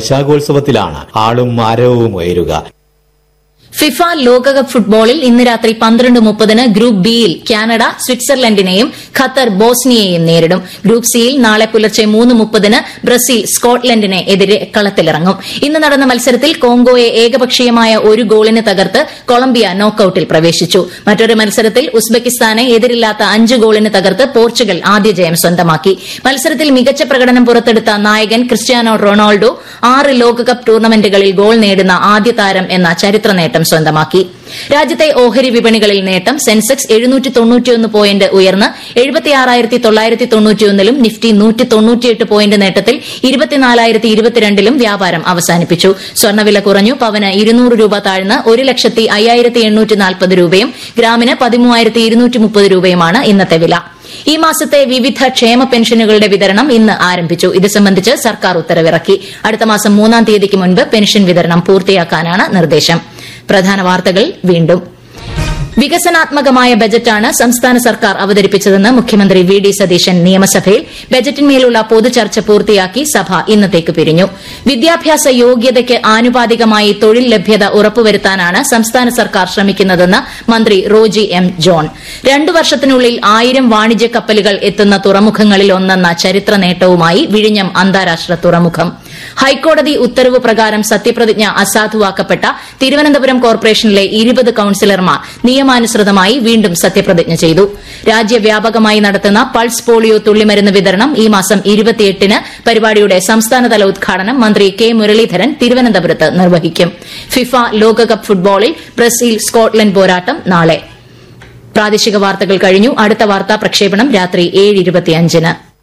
വൈശാഖോത്സവത്തിലാണ് ആളും ആരവവും ഉയരുക ഫിഫ ലോകകപ്പ് ഫുട്ബോളിൽ ഇന്ന് രാത്രി പന്ത്രണ്ട് മുപ്പതിന് ഗ്രൂപ്പ് ബിയിൽ കാനഡ സ്വിറ്റ്സർലൻഡിനെയും ഖത്തർ ബോസ്നിയയെയും നേരിടും ഗ്രൂപ്പ് സിയിൽ നാളെ പുലർച്ചെ മൂന്ന് മുപ്പതിന് ബ്രസീൽ സ്കോട്ട്ലൻഡിനെ എതിരെ കളത്തിലിറങ്ങും ഇന്ന് നടന്ന മത്സരത്തിൽ കോങ്കോയെ ഏകപക്ഷീയമായ ഒരു ഗോളിന് തകർത്ത് കൊളംബിയ നോക്കൌട്ടിൽ പ്രവേശിച്ചു മറ്റൊരു മത്സരത്തിൽ ഉസ്ബെക്കിസ്ഥാനെ എതിരില്ലാത്ത അഞ്ച് ഗോളിന് തകർത്ത് പോർച്ചുഗൽ ആദ്യ ജയം സ്വന്തമാക്കി മത്സരത്തിൽ മികച്ച പ്രകടനം പുറത്തെടുത്ത നായകൻ ക്രിസ്ത്യാനോ റൊണാൾഡോ ആറ് ലോകകപ്പ് ടൂർണമെന്റുകളിൽ ഗോൾ നേടുന്ന ആദ്യ താരം എന്ന ചരിത്ര നേട്ടം സ്വന്തമാക്കി രാജ്യത്തെ ഓഹരി വിപണികളിൽ നേട്ടം സെൻസെക്സ് എഴുന്നൂറ്റി തൊണ്ണൂറ്റിയൊന്ന് പോയിന്റ് ഉയർന്ന് എഴുപത്തിയാറായിരത്തി തൊള്ളായിരത്തി തൊണ്ണൂറ്റിയൊന്നിലും നിഫ്റ്റി നൂറ്റി തൊണ്ണൂറ്റിയെട്ട് പോയിന്റ് നേട്ടത്തിൽ ഇരുപത്തിനാലായിരത്തി ഇരുപത്തിരണ്ടിലും വ്യാപാരം അവസാനിപ്പിച്ചു സ്വർണ്ണവില കുറഞ്ഞു പവന് ഇരുന്നൂറ് രൂപ താഴ്ന്ന് ഒരു ലക്ഷത്തി അയ്യായിരത്തി എണ്ണൂറ്റി നാൽപ്പത് രൂപയും ഗ്രാമിന് പതിമൂവായിരത്തി ഇരുന്നൂറ്റി മുപ്പത് രൂപയുമാണ് ഇന്നത്തെ വില ഈ മാസത്തെ വിവിധ ക്ഷേമ പെൻഷനുകളുടെ വിതരണം ഇന്ന് ആരംഭിച്ചു ഇത് സംബന്ധിച്ച് സർക്കാർ ഉത്തരവിറക്കി അടുത്ത മാസം മൂന്നാം തീയതിക്ക് മുൻപ് പെൻഷൻ വിതരണം പൂർത്തിയാക്കാനാണ് നിർദ്ദേശം പ്രധാന വാർത്തകൾ വീണ്ടും വികസനാത്മകമായ ബജറ്റാണ് സംസ്ഥാന സർക്കാർ അവതരിപ്പിച്ചതെന്ന് മുഖ്യമന്ത്രി വി ഡി സതീശൻ നിയമസഭയിൽ ബജറ്റിന്മേലുള്ള പൊതുചർച്ച പൂർത്തിയാക്കി സഭ ഇന്നത്തേക്ക് പിരിഞ്ഞു വിദ്യാഭ്യാസ യോഗ്യതയ്ക്ക് ആനുപാതികമായി തൊഴിൽ ലഭ്യത ഉറപ്പുവരുത്താനാണ് സംസ്ഥാന സർക്കാർ ശ്രമിക്കുന്നതെന്ന് മന്ത്രി റോജി എം ജോൺ രണ്ടു വർഷത്തിനുള്ളിൽ ആയിരം വാണിജ്യ കപ്പലുകൾ എത്തുന്ന തുറമുഖങ്ങളിൽ ഒന്നെന്ന ചരിത്ര നേട്ടവുമായി വിഴിഞ്ഞം അന്താരാഷ്ട്ര തുറമുഖം ഹൈക്കോടതി ഉത്തരവ് പ്രകാരം സത്യപ്രതിജ്ഞ അസാധുവാക്കപ്പെട്ട തിരുവനന്തപുരം കോർപ്പറേഷനിലെ ഇരുപത് കൌൺസിലർമാർ നിയമാനുസൃതമായി വീണ്ടും സത്യപ്രതിജ്ഞ ചെയ്തു രാജ്യവ്യാപകമായി നടത്തുന്ന പൾസ് പോളിയോ തുള്ളിമരുന്ന് വിതരണം ഈ മാസം ഇരുപത്തിയെട്ടിന് പരിപാടിയുടെ സംസ്ഥാനതല ഉദ്ഘാടനം മന്ത്രി കെ മുരളീധരൻ തിരുവനന്തപുരത്ത് നിർവഹിക്കും ഫിഫ ലോകകപ്പ് ഫുട്ബോളിൽ ബ്രസീൽ സ്കോട്ട്ലൻഡ് പോരാട്ടം നാളെ പ്രാദേശിക വാർത്തകൾ കഴിഞ്ഞു അടുത്ത വാർത്താ പ്രക്ഷേപണം രാത്രി ഏഴ് ഇരുപത്തിയഞ്ചിന്